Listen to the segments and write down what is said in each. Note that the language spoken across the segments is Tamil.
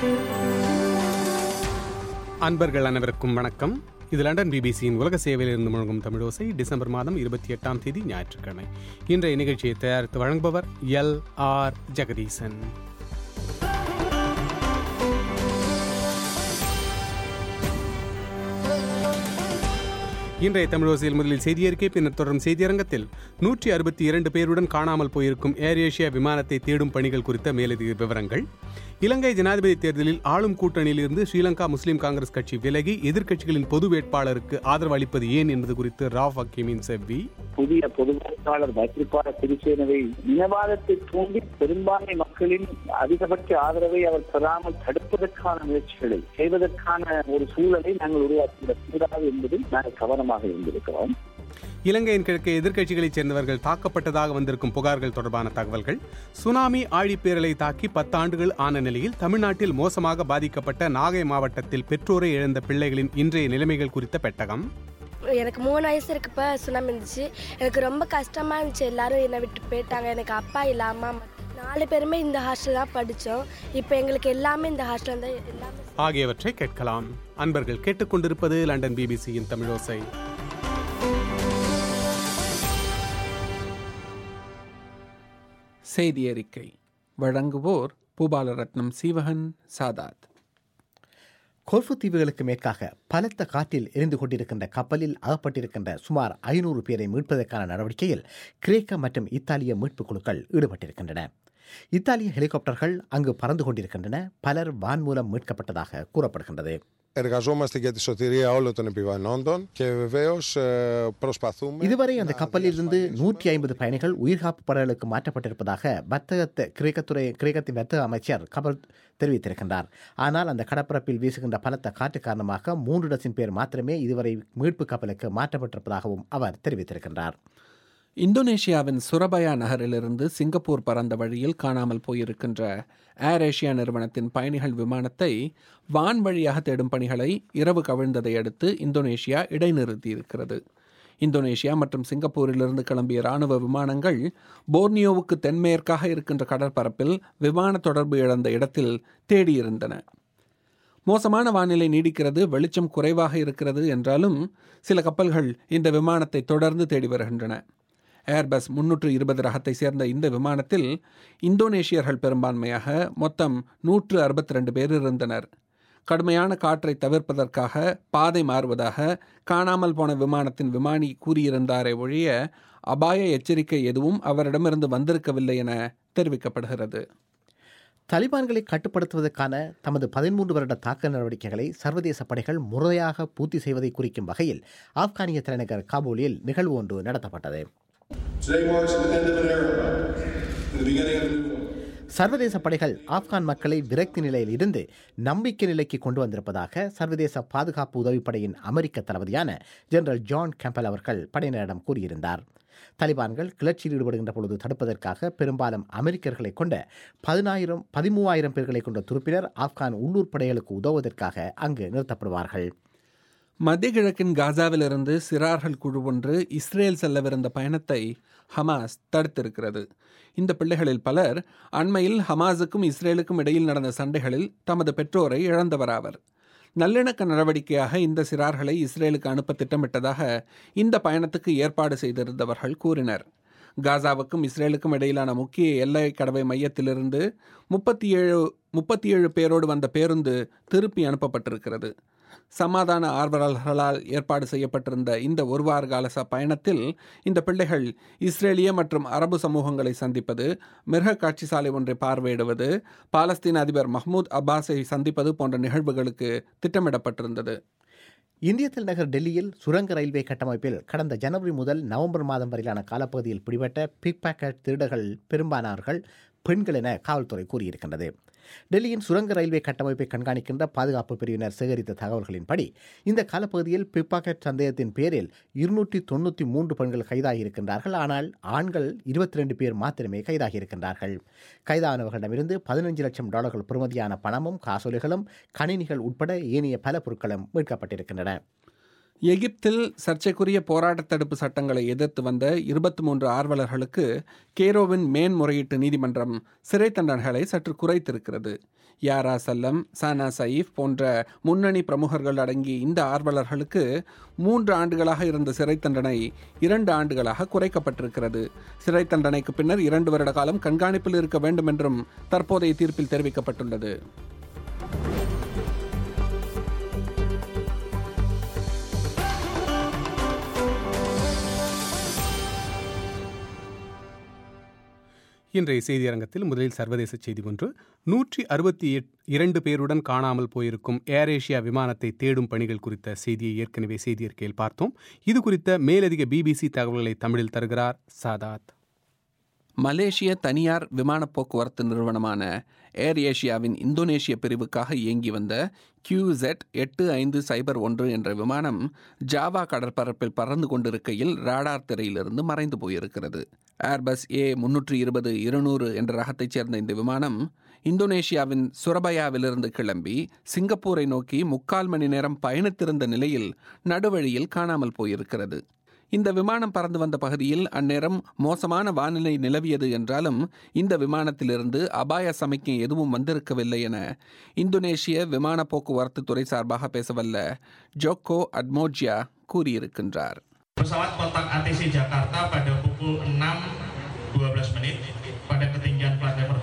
அன்பர்கள் அனைவருக்கும் வணக்கம் இது லண்டன் பிபிசியின் உலக சேவையிலிருந்து முழங்கும் தமிழோசை டிசம்பர் மாதம் இருபத்தி எட்டாம் தேதி ஞாயிற்றுக்கிழமை இன்றைய நிகழ்ச்சியை தயாரித்து வழங்குபவர் எல் ஆர் ஜெகதீசன் இன்றைய தமிழோசையில் முதலில் செய்தியறிக்கை பின்னர் தொடரும் செய்தியரங்கத்தில் நூற்றி அறுபத்தி இரண்டு பேருடன் காணாமல் போயிருக்கும் ஏர் ஏசியா விமானத்தை தேடும் பணிகள் குறித்த மேலதிக விவரங்கள் இலங்கை ஜனாதிபதி தேர்தலில் ஆளும் கூட்டணியிலிருந்து ஸ்ரீலங்கா முஸ்லிம் காங்கிரஸ் கட்சி விலகி எதிர்க்கட்சிகளின் பொது வேட்பாளருக்கு ஆதரவு அளிப்பது ஏன் என்பது குறித்து ராவ் ஹக்கீமின் செவ்வி புதிய பொது வேட்பாளர் மைத்ரிபால சிறிசேனவை இனவாதத்தை தூண்டி பெரும்பான்மை மக்களின் அதிகபட்ச ஆதரவை அவர் பெறாமல் தடுப்பதற்கான முயற்சிகளை செய்வதற்கான ஒரு சூழலை நாங்கள் உருவாக்கிவிடக் கூடாது என்பதில் நாங்கள் கவனமாக இருந்திருக்கிறோம் இலங்கையின் கிழக்கே எதிர்க்கட்சிகளைச் சேர்ந்தவர்கள் தாக்கப்பட்டதாக வந்திருக்கும் புகார்கள் தொடர்பான தகவல்கள் சுனாமி ஆழிப்பேரலை தாக்கி பத்தாண்டுகள் ஆன நிலையில் தமிழ்நாட்டில் மோசமாக பாதிக்கப்பட்ட நாகை மாவட்டத்தில் பெற்றோரை இழந்த பிள்ளைகளின் இன்றைய நிலைமைகள் குறித்த பெட்டகம் எனக்கு மூணு வயசு இருக்கப்ப சுனாமி இருந்துச்சு எனக்கு ரொம்ப கஷ்டமாக இருந்துச்சு எல்லாரும் என்னை விட்டு போயிட்டாங்க எனக்கு அப்பா இல்லை அம்மா மட்டும். நாலு பேருமே இந்த ஹாஸ்டல் தான் படித்தோம் இப்போ எங்களுக்கு எல்லாமே இந்த ஹாஸ்டல் தான் எல்லாமே ஆகியவற்றை கேட்கலாம் அன்பர்கள் கேட்டுக்கொண்டிருப்பது லண்டன் பிபிசியின் தமிழோசை செய்தி அறிக்கை வழங்குவோர் பூபாலரத்னம் சீவகன் சாதாத் கொர்ஃபு தீவுகளுக்கு மேற்காக பலத்த காற்றில் எரிந்து கொண்டிருக்கின்ற கப்பலில் அகப்பட்டிருக்கின்ற சுமார் ஐநூறு பேரை மீட்பதற்கான நடவடிக்கையில் கிரேக்க மற்றும் இத்தாலிய மீட்புக் குழுக்கள் ஈடுபட்டிருக்கின்றன இத்தாலிய ஹெலிகாப்டர்கள் அங்கு பறந்து கொண்டிருக்கின்றன பலர் வான் மூலம் மீட்கப்பட்டதாக கூறப்படுகின்றது Εργαζόμαστε για τη σωτηρία όλων των επιβανόντων και βεβαίως ε, προσπαθούμε... இதுவரை அந்த να கப்பலில் இருந்து διασφαλίσουμε- நூற்றி ஐம்பது பயணிகள் உயிர்காப்பு படகுகளுக்கு மாற்றப்பட்டிருப்பதாக வர்த்தகத்தை கிரேக்கத்துறை கிரேக்கத்தின் வர்த்தக அமைச்சர் கபல் தெரிவித்திருக்கின்றார் ஆனால் அந்த கடற்பரப்பில் வீசுகின்ற பலத்த காற்று காரணமாக மூன்று டசின் பேர் மாத்திரமே இதுவரை மீட்பு கப்பலுக்கு மாற்றப்பட்டிருப்பதாகவும் அவர் தெரிவித்திருக்கின்றார் இந்தோனேஷியாவின் சுரபயா நகரிலிருந்து சிங்கப்பூர் பறந்த வழியில் காணாமல் போயிருக்கின்ற ஏர் ஏஷியா நிறுவனத்தின் பயணிகள் விமானத்தை வான் வழியாக தேடும் பணிகளை இரவு கவிழ்ந்ததை அடுத்து இந்தோனேஷியா இடைநிறுத்தியிருக்கிறது இந்தோனேஷியா மற்றும் சிங்கப்பூரிலிருந்து கிளம்பிய ராணுவ விமானங்கள் போர்னியோவுக்கு தென்மேற்காக இருக்கின்ற கடற்பரப்பில் விமான தொடர்பு இழந்த இடத்தில் தேடியிருந்தன மோசமான வானிலை நீடிக்கிறது வெளிச்சம் குறைவாக இருக்கிறது என்றாலும் சில கப்பல்கள் இந்த விமானத்தை தொடர்ந்து தேடி வருகின்றன ஏர்பஸ் முன்னூற்று இருபது ரகத்தை சேர்ந்த இந்த விமானத்தில் இந்தோனேஷியர்கள் பெரும்பான்மையாக மொத்தம் நூற்று அறுபத்தி ரெண்டு பேர் இருந்தனர் கடுமையான காற்றை தவிர்ப்பதற்காக பாதை மாறுவதாக காணாமல் போன விமானத்தின் விமானி கூறியிருந்தாரே ஒழிய அபாய எச்சரிக்கை எதுவும் அவரிடமிருந்து வந்திருக்கவில்லை என தெரிவிக்கப்படுகிறது தலிபான்களை கட்டுப்படுத்துவதற்கான தமது பதிமூன்று வருட தாக்குதல் நடவடிக்கைகளை சர்வதேச படைகள் முறையாக பூர்த்தி செய்வதை குறிக்கும் வகையில் ஆப்கானிய தலைநகர் காபூலில் நிகழ்வு ஒன்று நடத்தப்பட்டது Today marks the end of an era and the beginning of a new one. சர்வதேச படைகள் ஆப்கான் மக்களை விரக்தி நிலையில் இருந்து நம்பிக்கை நிலைக்கு கொண்டு வந்திருப்பதாக சர்வதேச பாதுகாப்பு உதவிப்படையின் அமெரிக்க தளபதியான ஜெனரல் ஜான் கேம்பல் அவர்கள் படையினரிடம் கூறியிருந்தார் தலிபான்கள் கிளர்ச்சியில் ஈடுபடுகின்ற பொழுது தடுப்பதற்காக பெரும்பாலும் அமெரிக்கர்களை கொண்ட பதினாயிரம் பதிமூவாயிரம் பேர்களை கொண்ட துருப்பினர் ஆப்கான் உள்ளூர் படைகளுக்கு உதவுவதற்காக அங்கு நிறுத்தப்படுவார்கள் மத்திய கிழக்கின் காசாவிலிருந்து சிறார்கள் குழு ஒன்று இஸ்ரேல் செல்லவிருந்த பயணத்தை ஹமாஸ் தடுத்திருக்கிறது இந்த பிள்ளைகளில் பலர் அண்மையில் ஹமாஸுக்கும் இஸ்ரேலுக்கும் இடையில் நடந்த சண்டைகளில் தமது பெற்றோரை இழந்தவராவர் நல்லிணக்க நடவடிக்கையாக இந்த சிறார்களை இஸ்ரேலுக்கு அனுப்ப திட்டமிட்டதாக இந்த பயணத்துக்கு ஏற்பாடு செய்திருந்தவர்கள் கூறினர் காசாவுக்கும் இஸ்ரேலுக்கும் இடையிலான முக்கிய எல்லை கடவை மையத்திலிருந்து முப்பத்தி ஏழு முப்பத்தி ஏழு பேரோடு வந்த பேருந்து திருப்பி அனுப்பப்பட்டிருக்கிறது சமாதான ஆர்வலர்களால் ஏற்பாடு செய்யப்பட்டிருந்த இந்த ஒரு வார கால ச பயணத்தில் இந்த பிள்ளைகள் இஸ்ரேலிய மற்றும் அரபு சமூகங்களை சந்திப்பது மிருக காட்சி சாலை ஒன்றை பார்வையிடுவது பாலஸ்தீன அதிபர் மஹ்மூத் அப்பாஸை சந்திப்பது போன்ற நிகழ்வுகளுக்கு திட்டமிடப்பட்டிருந்தது இந்திய தலைநகர் டெல்லியில் சுரங்க ரயில்வே கட்டமைப்பில் கடந்த ஜனவரி முதல் நவம்பர் மாதம் வரையிலான காலப்பகுதியில் பிடிபட்ட பிக் பாக்கெட் திருடர்கள் பெரும்பாலானவர்கள் பெண்கள் என காவல்துறை கூறியிருக்கின்றது டெல்லியின் சுரங்க ரயில்வே கட்டமைப்பை கண்காணிக்கின்ற பாதுகாப்பு பிரிவினர் சேகரித்த தகவல்களின்படி இந்த காலப்பகுதியில் பிக் பாக்கெட் சந்தேகத்தின் பேரில் இருநூற்றி தொண்ணூற்றி மூன்று பெண்கள் கைதாகியிருக்கின்றார்கள் ஆனால் ஆண்கள் இருபத்தி ரெண்டு பேர் மாத்திரமே கைதாகியிருக்கின்றார்கள் கைதானவர்களிடமிருந்து பதினஞ்சு லட்சம் டாலர்கள் பெறுமதியான பணமும் காசோலைகளும் கணினிகள் உட்பட ஏனைய பல பொருட்களும் மீட்கப்பட்டிருக்கின்றன எகிப்தில் சர்ச்சைக்குரிய போராட்ட தடுப்பு சட்டங்களை எதிர்த்து வந்த இருபத்தி மூன்று ஆர்வலர்களுக்கு கேரோவின் மேன்முறையீட்டு நீதிமன்றம் சிறை தண்டனைகளை சற்று குறைத்திருக்கிறது யாரா சல்லம் சானா சயீஃப் போன்ற முன்னணி பிரமுகர்கள் அடங்கிய இந்த ஆர்வலர்களுக்கு மூன்று ஆண்டுகளாக இருந்த சிறை தண்டனை இரண்டு ஆண்டுகளாக குறைக்கப்பட்டிருக்கிறது சிறை தண்டனைக்கு பின்னர் இரண்டு வருட காலம் கண்காணிப்பில் இருக்க வேண்டும் என்றும் தற்போதைய தீர்ப்பில் தெரிவிக்கப்பட்டுள்ளது இன்றைய செய்தியரங்கத்தில் முதலில் சர்வதேச செய்தி ஒன்று நூற்றி அறுபத்தி இரண்டு பேருடன் காணாமல் போயிருக்கும் ஏர் ஏஷியா விமானத்தை தேடும் பணிகள் குறித்த செய்தியை ஏற்கனவே செய்தியறிக்கையில் பார்த்தோம் இது குறித்த மேலதிக பிபிசி தகவல்களை தமிழில் தருகிறார் சாதாத் மலேசிய தனியார் விமான போக்குவரத்து நிறுவனமான ஏர் ஏஷியாவின் இந்தோனேஷிய பிரிவுக்காக இயங்கி வந்த கியூசெட் எட்டு ஐந்து சைபர் ஒன்று என்ற விமானம் ஜாவா கடற்பரப்பில் பறந்து கொண்டிருக்கையில் ராடார் திரையிலிருந்து மறைந்து போயிருக்கிறது ஏர்பஸ் ஏ முன்னூற்றி இருபது இருநூறு என்ற ரகத்தைச் சேர்ந்த இந்த விமானம் இந்தோனேஷியாவின் சுரபயாவிலிருந்து கிளம்பி சிங்கப்பூரை நோக்கி முக்கால் மணி நேரம் பயணித்திருந்த நிலையில் நடுவழியில் காணாமல் போயிருக்கிறது இந்த விமானம் பறந்து வந்த பகுதியில் அந்நேரம் மோசமான வானிலை நிலவியது என்றாலும் இந்த விமானத்திலிருந்து அபாய சமிக்கை எதுவும் வந்திருக்கவில்லை என இந்தோனேஷிய விமான போக்குவரத்து துறை சார்பாக பேசவல்ல ஜோக்கோ அட்மோஜியா கூறியிருக்கின்றார் Pesawat kontak ATC Jakarta pada pukul 6.12 menit pada ketinggian plat nomor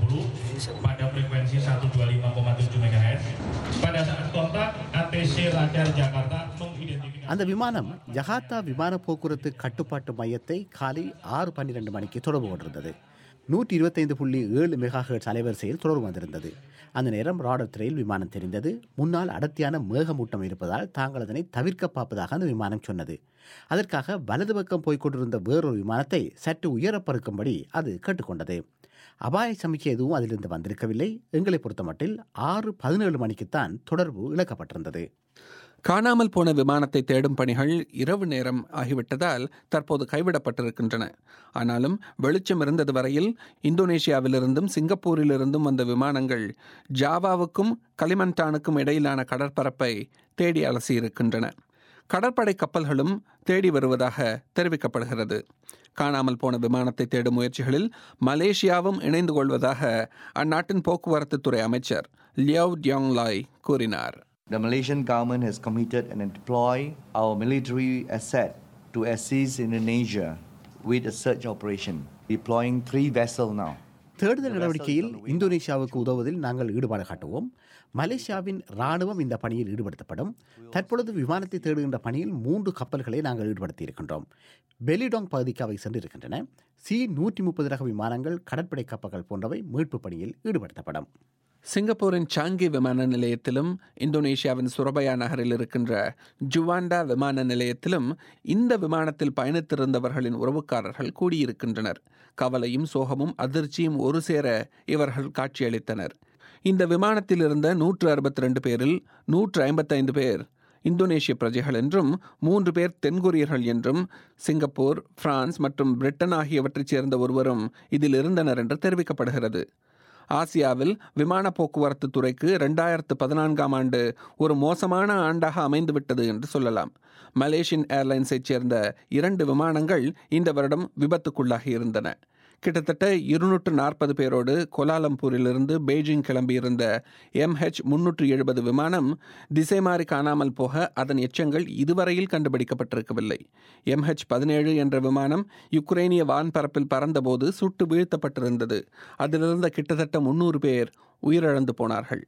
320 pada frekuensi 125,7 MHz. Pada saat kontak, ATC Radar Jakarta mengidentifikasi அந்த விமானம் ஜகார்த்தா விமான போக்குவரத்து கட்டுப்பாட்டு மையத்தை காலை ஆறு பன்னிரண்டு மணிக்கு தொடர்பு கொண்டிருந்தது நூற்றி இருபத்தைந்து புள்ளி ஏழு மெகாஹெர்ட்ஸ் அலைவரிசையில் தொடர்பு வந்திருந்தது அந்த நேரம் ராடர் திரையில் விமானம் தெரிந்தது முன்னால் அடர்த்தியான மேகமூட்டம் இருப்பதால் தாங்கள் அதனை தவிர்க்க பார்ப்பதாக அந்த விமானம் சொன்னது அதற்காக வலது பக்கம் போய்க் கொண்டிருந்த வேறொரு விமானத்தை சற்று உயரப் பறக்கும்படி அது கேட்டுக்கொண்டது அபாய சமிக்கை எதுவும் அதிலிருந்து வந்திருக்கவில்லை எங்களை பொறுத்தமட்டில் ஆறு பதினேழு மணிக்குத்தான் தொடர்பு இழக்கப்பட்டிருந்தது காணாமல் போன விமானத்தை தேடும் பணிகள் இரவு நேரம் ஆகிவிட்டதால் தற்போது கைவிடப்பட்டிருக்கின்றன ஆனாலும் வெளிச்சம் இருந்தது வரையில் இந்தோனேஷியாவிலிருந்தும் சிங்கப்பூரிலிருந்தும் வந்த விமானங்கள் ஜாவாவுக்கும் கலிமண்டானுக்கும் இடையிலான கடற்பரப்பை தேடி அலசியிருக்கின்றன கடற்படை கப்பல்களும் தேடி வருவதாக தெரிவிக்கப்படுகிறது காணாமல் போன விமானத்தை தேடும் முயற்சிகளில் மலேசியாவும் இணைந்து கொள்வதாக அந்நாட்டின் போக்குவரத்து துறை அமைச்சர் லியவ் டியோங் லாய் கூறினார் The Malaysian government has committed and deployed our military asset to assist Indonesia with a search operation, deploying three vessels now. தேடுதல் நடவடிக்கையில் இந்தோனேஷியாவுக்கு உதவுவதில் நாங்கள் ஈடுபாடு காட்டுவோம் மலேசியாவின் ராணுவம் இந்த பணியில் ஈடுபடுத்தப்படும் தற்பொழுது விமானத்தை தேடுகின்ற பணியில் மூன்று கப்பல்களை நாங்கள் ஈடுபடுத்தி இருக்கின்றோம் பெலிடாங் பகுதிக்கு அவை சென்றிருக்கின்றன சி நூற்றி முப்பது ரக விமானங்கள் கடற்படை கப்பல்கள் போன்றவை மீட்பு பணியில் ஈடுபடுத்தப்படும் சிங்கப்பூரின் சாங்கி விமான நிலையத்திலும் இந்தோனேஷியாவின் சுரபயா நகரில் இருக்கின்ற ஜுவாண்டா விமான நிலையத்திலும் இந்த விமானத்தில் பயணித்திருந்தவர்களின் உறவுக்காரர்கள் கூடியிருக்கின்றனர் கவலையும் சோகமும் அதிர்ச்சியும் ஒரு சேர இவர்கள் காட்சியளித்தனர் இந்த விமானத்தில் இருந்த நூற்று அறுபத்தி ரெண்டு பேரில் நூற்று ஐம்பத்தைந்து பேர் இந்தோனேஷிய பிரஜைகள் என்றும் மூன்று பேர் தென்கொரியர்கள் என்றும் சிங்கப்பூர் பிரான்ஸ் மற்றும் பிரிட்டன் ஆகியவற்றைச் சேர்ந்த ஒருவரும் இதில் இருந்தனர் என்று தெரிவிக்கப்படுகிறது ஆசியாவில் விமான போக்குவரத்து துறைக்கு ரெண்டாயிரத்து பதினான்காம் ஆண்டு ஒரு மோசமான ஆண்டாக அமைந்துவிட்டது என்று சொல்லலாம் மலேசியன் ஏர்லைன்ஸைச் சேர்ந்த இரண்டு விமானங்கள் இந்த வருடம் விபத்துக்குள்ளாகி இருந்தன கிட்டத்தட்ட இருநூற்று நாற்பது பேரோடு கோலாலம்பூரிலிருந்து பெய்ஜிங் கிளம்பியிருந்த எம்ஹெச் முன்னூற்று எழுபது விமானம் திசை மாறி காணாமல் போக அதன் எச்சங்கள் இதுவரையில் கண்டுபிடிக்கப்பட்டிருக்கவில்லை எம்ஹெச் பதினேழு என்ற விமானம் யுக்ரைனிய வான்பரப்பில் பறந்தபோது சுட்டு வீழ்த்தப்பட்டிருந்தது அதிலிருந்த கிட்டத்தட்ட முன்னூறு பேர் உயிரிழந்து போனார்கள்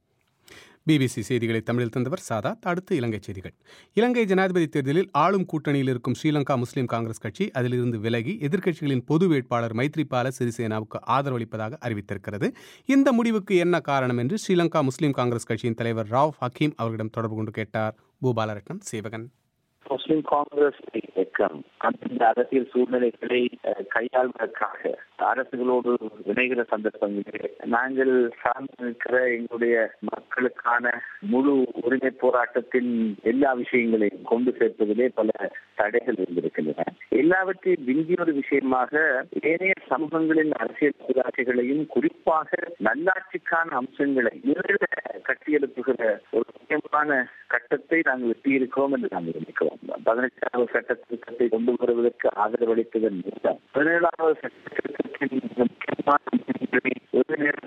பிபிசி செய்திகளை தமிழில் தந்தவர் சாதாத் அடுத்து இலங்கை செய்திகள் இலங்கை ஜனாதிபதி தேர்தலில் ஆளும் கூட்டணியில் இருக்கும் ஸ்ரீலங்கா முஸ்லீம் காங்கிரஸ் கட்சி அதிலிருந்து விலகி எதிர்க்கட்சிகளின் பொது வேட்பாளர் மைத்ரிபால சிறிசேனாவுக்கு ஆதரவளிப்பதாக அறிவித்திருக்கிறது இந்த முடிவுக்கு என்ன காரணம் என்று ஸ்ரீலங்கா முஸ்லீம் காங்கிரஸ் கட்சியின் தலைவர் ராவ் ஹக்கீம் அவர்களிடம் தொடர்பு கொண்டு கேட்டார் பூபாலரட்னம் சேவகன் முஸ்லிம் காங்கிரஸ் இயக்கம் அந்த அரசியல் சூழ்நிலைகளை அஹ், கையாள்வதற்காக அரசுகளோடு இணைகிற சந்தர்ப்பங்களிலே நாங்கள் சார்ந்து நிற்கிற எங்களுடைய மக்களுக்கான முழு உரிமை போராட்டத்தின் எல்லா விஷயங்களையும் கொண்டு சேர்ப்பதிலே பல தடைகள் இருந்திருக்கின்றன எல்லாவற்றையும் விஞ்சிய ஒரு விஷயமாக ஏனைய சமூகங்களின் அரசியல் சுயாட்சிகளையும் குறிப்பாக நல்லாட்சிக்கான அம்சங்களை நிறைய கட்டியெழுப்புகிற ஒரு முக்கியமான கட்டத்தை நாங்கள் எட்டியிருக்கிறோம் என்று நாங்கள் நினைக்கிறோம் பதினெட்டாவது சட்ட திருத்தத்தை கொண்டு வருவதற்கு ஆதரவளித்ததன் மூலம் பதினேழாவது சட்ட திருத்தத்தின் முக்கியமான அம்சங்களை ஒரு நேரத்தில் இல்லாமல்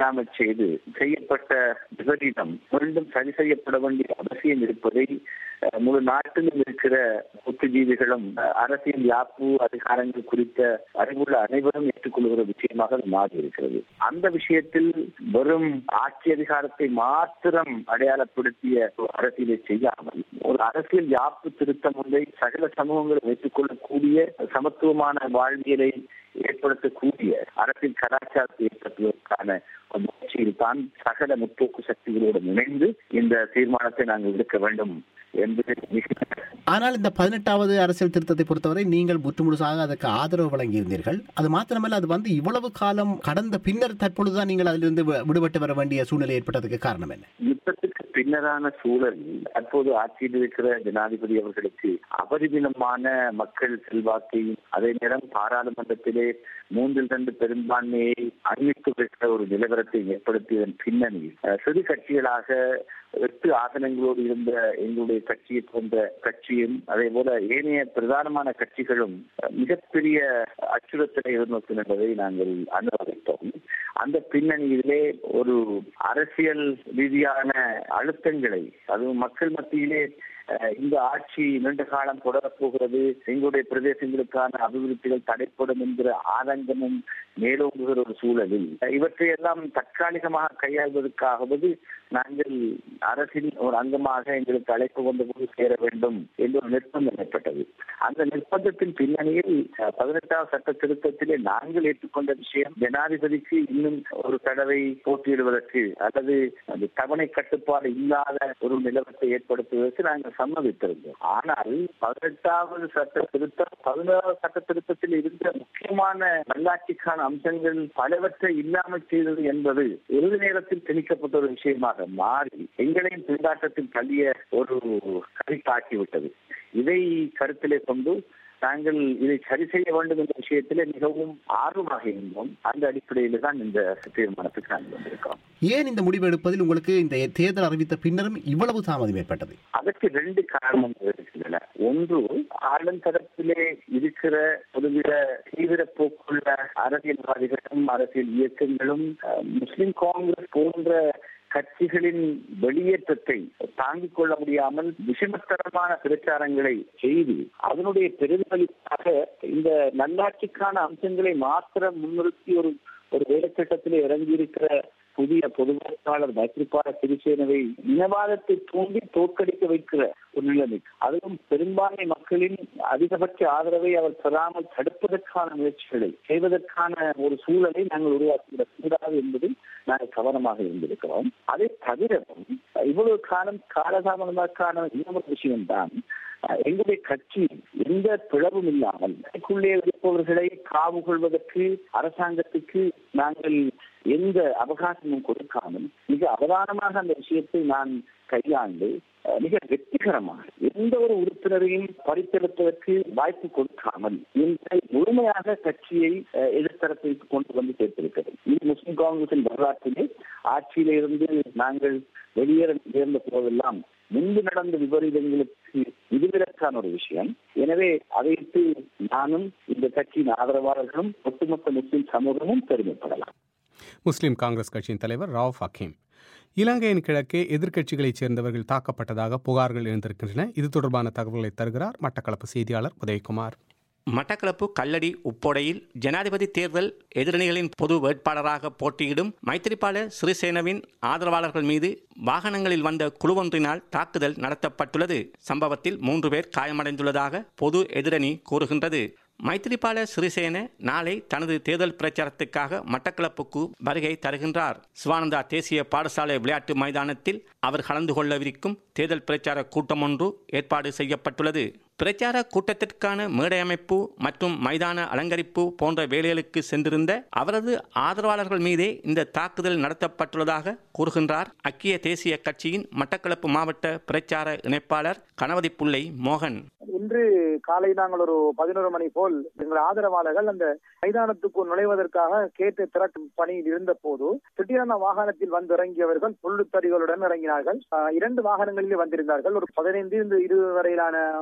இல்லாமல் செய்து செய்யப்பட்ட விபரீதம் மீண்டும் சரி செய்யப்பட வேண்டிய அவசியம் இருப்பதை அஹ், முழு நாட்டிலும் இருக்கிற புத்திஜீவிகளும் அஹ், அரசியல் யாப்பு அதிகாரங்கள் குறித்த அறிவுள்ள அனைவரும் ஏற்றுக்கொள்கிற விஷயமாக அது மாறி இருக்கிறது அந்த விஷயத்தில் வெறும் ஆட்சி அதிகாரத்தை மாத்திரம் அடையாளப்படுத்திய ஒரு அரசியலை செய்யாமல் ஒரு அரசியல் யாப்பு திருத்தம் ஒன்றை சகல சமூகங்களும் ஏற்றுக்கொள்ளக்கூடிய சமத்துவமான வாழ்வியலை ஏற்படுத்தக்கூடிய அரசியல் கலாச்சாரத்தை ஏற்படுத்துவதற்கான ஒரு முயற்சியில் தான் சகல முற்போக்கு சக்திகளோடு இணைந்து இந்த தீர்மானத்தை நாங்கள் எடுக்க வேண்டும் என்பது மிக ஆனால் இந்த பதினெட்டாவது அரசியல் திருத்தத்தை பொறுத்தவரை நீங்கள் முற்றுமுழுசாக அதற்கு ஆதரவு வழங்கியிருந்தீர்கள் அது மாத்திரமல்ல அது வந்து இவ்வளவு காலம் கடந்த பின்னர் தற்பொழுதுதான் நீங்கள் அதிலிருந்து வி- விடுபட்டு வர வேண்டிய சூழ்நிலை ஏற்பட்டதுக்கு காரணம் என்ன யுத்தத்துக்கு பின்னரான சூழல் தற்போது ஆட்சியில் இருக்கிற ஜனாதிபதி அவர்களுக்கு அபரிமிதமான மக்கள் செல்வாக்கையும் அதே நேரம் பாராளுமன்றத்திலே மூன்றில் இரண்டு பெரும்பான்மையை அறிவித்து வைக்கிற ஒரு நிலவரத்தை ஏற்படுத்தியதன் பின்னணியில் அஹ், சிறு கட்சிகளாக எட்டு ஆசனங்களோடு இருந்த எங்களுடைய கட்சியை போன்ற கட்சியும் அதே போல ஏனைய பிரதானமான கட்சிகளும் அஹ், மிகப்பெரிய அச்சுறுத்தலை எதிர்நோக்கும் என்பதை நாங்கள் அனுபவித்தோம் அந்த பின்னணியிலே ஒரு அரசியல் ரீதியான அழுத்தங்களை அதுவும் மக்கள் மத்தியிலே அஹ், இந்த ஆட்சி நீண்ட காலம் தொடரப் போகிறது எங்களுடைய பிரதேசங்களுக்கான அபிவிருத்திகள் தடைப்படும் என்கிற ஆதங்கமும் மேலோங்குகிற ஒரு சூழலில் இவற்றை எல்லாம் தற்காலிகமாக கையாள்வதற்காகவது நாங்கள் அரசின் ஒரு அங்கமாக எங்களுக்கு அழைப்பு வந்தபோது சேர வேண்டும் என்ற ஒரு நிர்பந்தம் ஏற்பட்டது அந்த நிர்பந்தத்தின் பின்னணியில் அஹ், பதினெட்டாவது சட்ட திருத்தத்திலே நாங்கள் ஏற்றுக்கொண்ட விஷயம் ஜனாதிபதிக்கு இன்னும் ஒரு தடவை போட்டியிடுவதற்கு அல்லது அந்த தவணை கட்டுப்பாடு இல்லாத ஒரு நிலவரத்தை ஏற்படுத்துவதற்கு நாங்கள் சம்மதித்திருந்தோம் ஆனால் பதினெட்டாவது சட்ட திருத்தம் பதினோராவது சட்ட திருத்தத்தில் இருந்த முக்கியமான நல்லாட்சிக்கான அம்சங்கள் பலவற்றை இல்லாமல் செய்தது என்பது இறுதி நேரத்தில் திணிக்கப்பட்ட ஒரு விஷயமாக மாறி எங்களையும் திண்டாட்டத்தில் தள்ளிய ஒரு கருத்தாக்கிவிட்டது இதை கருத்திலே கொண்டு நாங்கள் இதை சரி செய்ய வேண்டும் என்ற விஷயத்திலே மிகவும் ஆர்வமாக இருந்தோம் அந்த அடிப்படையில் தான் இந்த தீர்மானத்துக்கு நாங்கள் வந்திருக்கிறோம் ஏன் இந்த முடிவு எடுப்பதில் உங்களுக்கு இந்த தேர்தல் அறிவித்த பின்னரும் இவ்வளவு தாமதம் ஏற்பட்டது அதற்கு ரெண்டு காரணங்கள் இருக்கின்றன ஒன்று ஆளும் தரப்பிலே இருக்கிற ஒருவித தீவிர போக்குள்ள அரசியல்வாதிகளும் அரசியல் இயக்கங்களும் அஹ், முஸ்லிம் காங்கிரஸ் போன்ற கட்சிகளின் வெளியேற்றத்தை தாங்கிக் கொள்ள முடியாமல் விஷமத்தரமான பிரச்சாரங்களை செய்து அதனுடைய பிரதிபலிப்பாக இந்த நல்லாட்சிக்கான அம்சங்களை மாத்திரம் முன்னிறுத்தி ஒரு ஒரு வேலைத்திட்டத்திலே இறங்கியிருக்கிற புதிய பொது வேட்பாளர் மைத்ரிபால சிறிசேனவை இனவாதத்தை தூண்டி தோற்கடிக்க வைக்கிற ஒரு நிலைமை அதுவும் பெரும்பான்மை மக்களின் அதிகபட்ச ஆதரவை அவர் பெறாமல் தடுப்பதற்கான முயற்சிகளை செய்வதற்கான ஒரு சூழலை நாங்கள் உருவாக்கிவிடக் கூடாது என்பதில் நாங்கள் கவனமாக இருந்திருக்கிறோம் அதை தவிரவும் இவ்வளவு காலம் காலதாமதமாக்கான இன்னொரு விஷயம்தான் அஹ், எங்களுடைய கட்சி எந்த பிளவும் இல்லாமல் அதற்குள்ளே இருப்பவர்களை காவு கொள்வதற்கு அரசாங்கத்துக்கு நாங்கள் எந்த அவகாசமும் கொடுக்காமல் மிக அவதானமாக அந்த விஷயத்தை நான் கையாண்டு அஹ், மிக வெற்றிகரமாக எந்த ஒரு உறுப்பினரையும் பறித்தெடுப்பதற்கு வாய்ப்பு கொடுக்காமல் இன்றை முழுமையாக கட்சியை அஹ், எதிர்த்தரப்பிற்கு கொண்டு வந்து சேர்த்திருக்கிறது இது முஸ்லிம் காங்கிரசின் வரலாற்றிலே ஆட்சியில இருந்து நாங்கள் வெளியேற நேர்ந்த போதெல்லாம் முன்பு நடந்த விபரீதங்களுக்கு விதிவிலக்கான ஒரு விஷயம் எனவே அதைத்து நானும் இந்த கட்சியின் ஆதரவாளர்களும் ஒட்டுமொத்த முஸ்லிம் சமூகமும் பெருமைப்படலாம் முஸ்லிம் காங்கிரஸ் கட்சியின் தலைவர் ராவ் ஹக்கீம் இலங்கையின் கிழக்கே எதிர்க்கட்சிகளைச் சேர்ந்தவர்கள் தாக்கப்பட்டதாக புகார்கள் எழுந்திருக்கின்றன இது தொடர்பான தகவல்களை தருகிறார் மட்டக்களப்பு செய்தியாளர் உதயகுமார் மட்டக்களப்பு கல்லடி உப்போடையில் ஜனாதிபதி தேர்தல் எதிரணிகளின் பொது வேட்பாளராக போட்டியிடும் மைத்திரிபால சிறிசேனவின் ஆதரவாளர்கள் மீது வாகனங்களில் வந்த குழுவொன்றினால் தாக்குதல் நடத்தப்பட்டுள்ளது சம்பவத்தில் மூன்று பேர் காயமடைந்துள்ளதாக பொது எதிரணி கூறுகின்றது மைத்திரிபால சிறிசேன நாளை தனது தேர்தல் பிரச்சாரத்துக்காக மட்டக்களப்புக்கு வருகை தருகின்றார் சிவானந்தா தேசிய பாடசாலை விளையாட்டு மைதானத்தில் அவர் கலந்து கொள்ளவிருக்கும் தேர்தல் பிரச்சார கூட்டம் ஒன்று ஏற்பாடு செய்யப்பட்டுள்ளது பிரச்சார கூட்டத்திற்கான மேடை அமைப்பு மற்றும் மைதான அலங்கரிப்பு போன்ற வேலைகளுக்கு சென்றிருந்த அவரது ஆதரவாளர்கள் மீதே இந்த தாக்குதல் நடத்தப்பட்டுள்ளதாக கூறுகின்றார் ஐக்கிய தேசிய கட்சியின் மட்டக்களப்பு மாவட்ட பிரச்சார இணைப்பாளர் கணபதி புள்ளை மோகன் இன்று காலை நாங்கள் ஒரு பதினோரு மணி போல் எங்கள் ஆதரவாளர்கள் அந்த மைதானத்துக்கு நுழைவதற்காக கேட்டு திறக்கும் பணியில் இருந்த போது திடீரென வாகனத்தில் வந்து இறங்கியவர்கள் புல்லுத்தடிகளுடன் இறங்கினார்கள் ஆஹ் இரண்டு வாகனங்களில் வந்திருந்தார்கள் ஒரு பதினைந்து இருந்து இருபது வரையிலான ஆஹ், நபர்கள்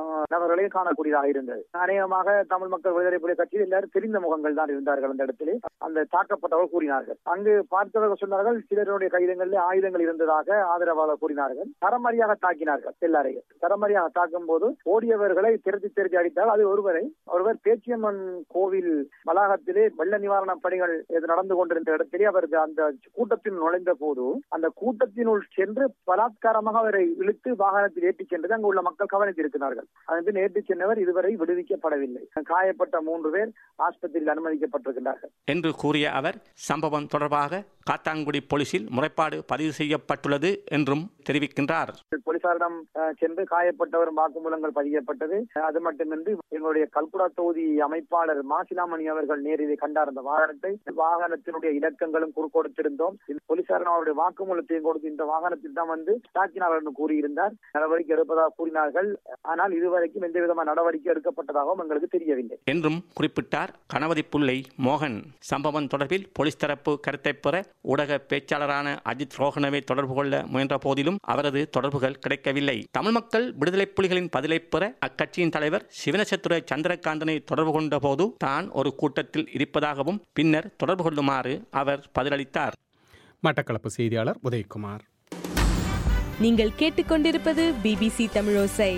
நபர்களை காணக்கூடியதாக இருந்தது அநேகமாக தமிழ் மக்கள் விடுதலை புலி கட்சியில் எல்லாரும் தெரிந்த முகங்கள் தான் இருந்தார்கள் அந்த இடத்திலே அந்த தாக்கப்பட்டவர்கள் கூறினார்கள் அங்கு பார்த்தவர்கள் சொன்னார்கள் சிலருடைய கைதங்களில் ஆயுதங்கள் இருந்ததாக ஆதரவாளர் கூறினார்கள் தரமறியாக தாக்கினார்கள் எல்லாரையும் தரமறியாக தாக்கும் போது ஓடியவர்களை திரட்டி திரட்டி அடித்தால் அது ஒருவரை ஒருவர் பேச்சியம்மன் கோவில் வளாகத்திலே வெள்ள நிவாரண பணிகள் இது நடந்து கொண்டிருந்த இடத்திலே அவர் அந்த கூட்டத்தில் நுழைந்த போது அந்த கூட்டத்தினுள் சென்று பலாத்காரமாக அவரை இழுத்து வாகனத்தில் ஏற்றிச் சென்றது அங்கு உள்ள மக்கள் கவனித்திருக்கிறார்கள் அதன் பின் ஏற்றிச் சென்றவர் இதுவரை விடுவிக்கப்படவில்லை காயப்பட்ட மூன்று பேர் ஆஸ்பத்திரியில் அனுமதிக்கப்பட்டிருக்கிறார்கள் என்று கூறிய அவர் சம்பவம் தொடர்பாக காத்தான்குடி போலீசில் முறைப்பாடு பதிவு செய்யப்பட்டுள்ளது என்றும் தெரிவிக்கின்றார் போலீசாரிடம் அஹ், சென்று காயப்பட்டவரும் வாக்குமூலங்கள் பதியப்பட்டது அது மட்டுமின்றி எங்களுடைய கல்குடா தொகுதி அமைப்பாளர் மாசிலாமணி அவர்கள் நேரில் கண்டார் அந்த வாகனத்தை வாகனத்தினுடைய இலக்கங்களும் குறு கொடுத்திருந்தோம் இந்த போலீசாரிடம் அவருடைய வாக்குமூலத்தையும் கொடுத்து இந்த வாகனத்தில் தான் வந்து தாக்கினார்கள் என்று கூறியிருந்தார் நடவடிக்கை எடுப்பதாக கூறினார்கள் ஆனால் இதுவரைக்கும் எந்த விதமான நடவடிக்கை எடுக்கப்பட்டதாகவும் எங்களுக்கு தெரியவில்லை என்றும் குறிப்பிட்டார் கணவதி புள்ளை மோகன் சம்பவம் தொடர்பில் போலீஸ் தரப்பு கருத்தை பெற ஊடக பேச்சாளரான அஜித் ரோஹனவை தொடர்பு கொள்ள முயன்ற போதிலும் அவரது தொடர்புகள் கிடைக்கவில்லை தமிழ் மக்கள் விடுதலை புலிகளின் பதிலை பெற அக்கட்சியின் தலைவர் சிவனசத்துரை சந்திரகாந்தனை தொடர்பு கொண்ட போது தான் ஒரு கூட்டத்தில் இருப்பதாகவும் பின்னர் தொடர்பு கொள்ளுமாறு அவர் பதிலளித்தார் மட்டக்களப்பு செய்தியாளர் உதயகுமார் நீங்கள் கேட்டுக்கொண்டிருப்பது பிபிசி தமிழோசை